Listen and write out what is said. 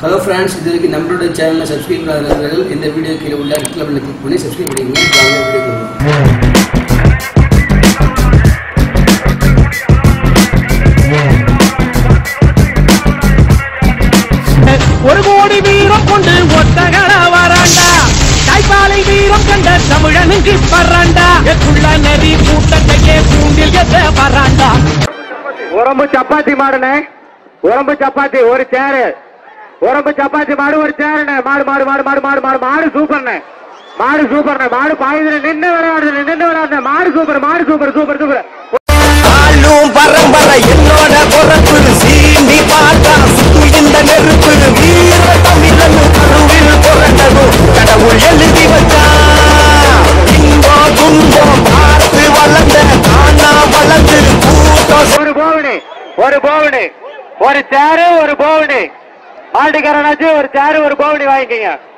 hello friends இது வரைக்கும் நம்மளோட சேனலை சப்ஸ்கிரைப் பண்ணாதவர்கள் இந்த வீடியோ கீழே உள்ள ரெட் கலரில் கிளிக் பண்ணி சப்ஸ்கிரைப் பண்ணிக்கோங்க வாங்க வீடியோ போகலாம் ஒரு கோடி வீரம் கொண்டு ஒத்தகட வராண்டா தாய்ப்பாலை வீரம் கண்ட தமிழனுக்கு பறாண்டா எக்குள்ள நெறி கூட்டத்தையே கூண்டில் எத்த வராண்டா உடம்பு சப்பாத்தி மாடுனே உடம்பு சப்பாத்தி ஒரு சேரு உடம்பு சப்பாத்தி மாடு ஒரு சேருண்ணே மாடு மாடு மாடு மாடு மாடு மாடு மாடு சூப்பர்ண்ணே மாடு சூப்பர்ண்ணே மாடு பாயுதுல நின்று விளையாடுது நின்று விளையாடுது மாடு சூப்பர் மாடு சூப்பர் சூப்பர் சூப்பர் ஆளும் பரம்பரை என்னோட பொறப்பு சீண்டி பார்த்தா சுத்து இந்த நெருப்பு வீர தமிழன் கருவில் புரண்டதும் கடவுள் எழுதி வச்சா இன்பம் துன்பம் பார்த்து வளர்ந்த தானா வளர்ந்து கூட்டம் ஒரு போவனி ஒரு போவனி ஒரு சேரு ஒரு போவனி ஆட்டுக்காரனாச்சு ஒரு சேரு ஒரு போவனி வாங்கிக்கங்க